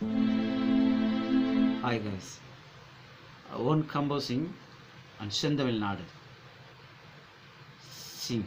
Hi guys. Own composing and செந்தமிழ் நாடு Sing.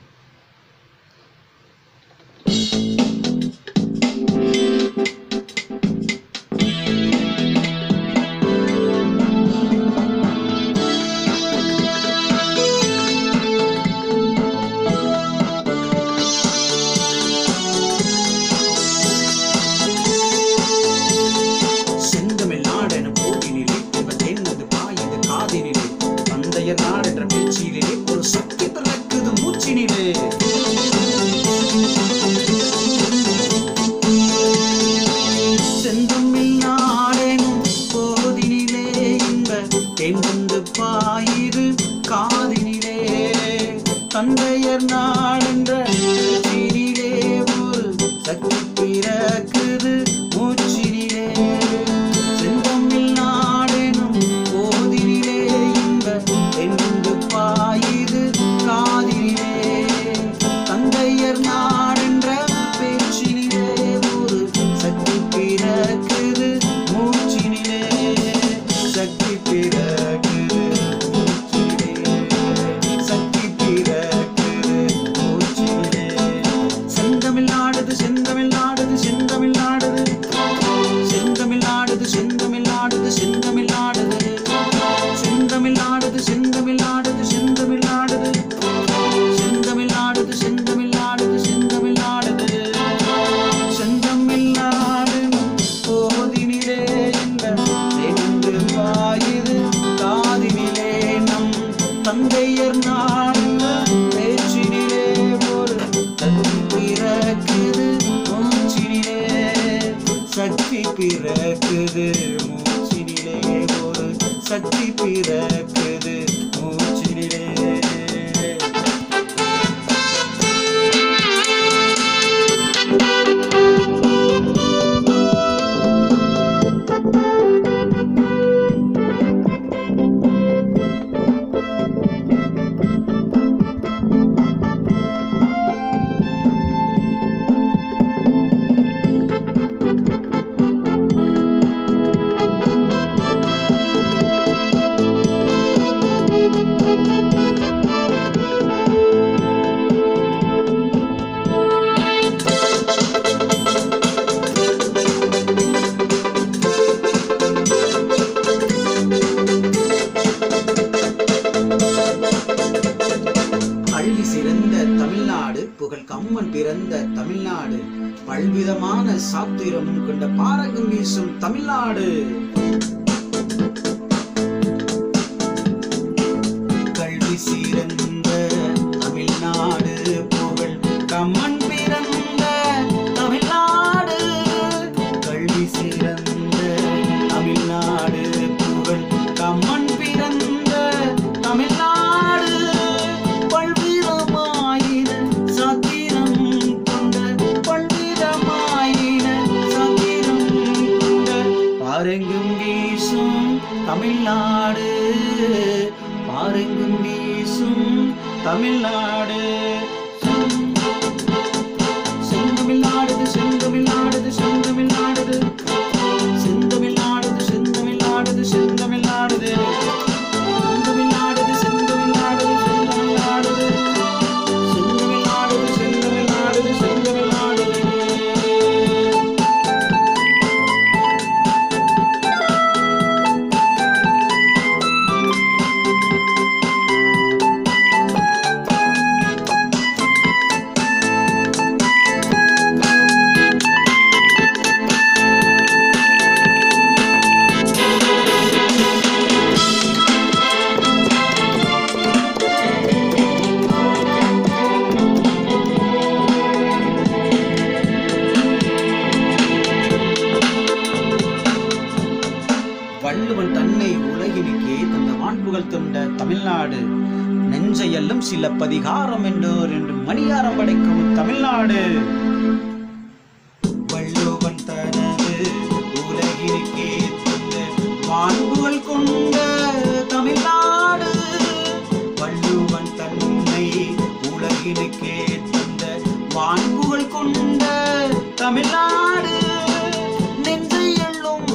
செந்தமிழ் நாடென போதினிலே இவர் என்னது பாயுது காதினிலே தந்தையர் நாடென்ற பேச்சிலே ஒரு சக்தி பிறக்குது மூச்சினிலே செந்தமிழ் நாடெனும் போதினிலே இன்ப தென்வந்து பாயுது காதினிலே தந்தையர் நாடென்ற பேச்சினிலே ஒரு சக்தி பிறக்குது மூச்சினிலே செந்தமிழ் நாடெனும் போதினிலே இன்ப தென்வந்து பாயுது காதினிலே தந்தையர் நாடென்ற பேச்சினிலே ஒரு சக்தி பிறக்குது மூச்சினிலே சக்தி பிறக்குது மூச்சினிலே சக்தி பிறக்குது மூச்சினிலே செந்தமிழ் நாடுது செந்தமிழ் நாடுது செந்தமிழ் நாடுது செந்தமிழ் நாடுது செந்தமிழ் நாடுது செந்தமிழ் நாடுது செந்தமிழ் நாடுது செந்தமிழ் நாடுது செந்தமிழ் நாடுது செந்தமிழ் நாடுது செந்தமிழ் நாடுது செந்தமிழ் நாடுது செந்தமிழ் நாடு போதினிலே இந்த சென்று வாயுது காதினிலே நம் தந்தையர் நாடு பேச்சினிலே ஒரு சக்தி பிறக்குது மூச்சினிலே சக்தி பிறக்குது மூச்சினிலே ஒரு சக்தி பிறக்குது மூச்சினிலே பள்ளி சிறந்த தமிழ்நாடு புகழ் கம்மன் பிறந்த தமிழ்நாடு பல்விதமான சாத்திரம் கொண்ட பாரகம் வீசும் தமிழ்நாடு கல்வி சிறந்த தமிழ்நாடு புகழ் கம்மன் பிறந்த தமிழ்நாடு கல்வி சிறந்த தமிழ்நாடு புகழ் கம்மன் பிறந்த தமிழ்நாடு பல்விதமாயின சாத்திரம் கொண்ட பல்விதமாயின சாத்திரம் கொண்ட பாரெங்கும் வீசும் தமிழ்நாடு பாரெங்கும் வீசும் தமிழ்நாடு செந்தமிழ்நாடுது செந்தமிழ்நாடுது செந்தமிழ்நாடுது செந்தமிழ்நாடுது செந்தமிழ்நாடுது செந்தமிழ்நாடுது செந்தமிழ்நாடுது செந்தமிழ்நாடுது செந்தமிழ்நாடுது செந்தமிழ்நாடுது செந்தமிழ்நாடுது செந்தமிழ்நாடுது வள்ளுவன் தன்னை உலகினுக்கே தந்த வான்புகள் தொண்ட தமிழ்நாடு நெஞ்சையல்லும் சில பதிகாரம் என்றோர் என்று மணியாரம் படைக்கும் தமிழ்நாடு வள்ளுவன் தனது உலகினுக்கே தந்த வான்புகள் கொண்ட தமிழ்நாடு வள்ளுவன் தன்னை உலகினுக்கே தந்த வான்புகள் கொண்ட தமிழ்நாடு நெஞ்சை எள்ளும்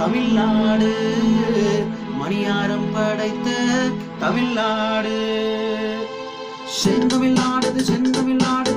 தமிழ்நாடு மணியாரம் படைத்த தமிழ்நாடு செந்தமிழ்நாடு செந்தமிழ்நாடு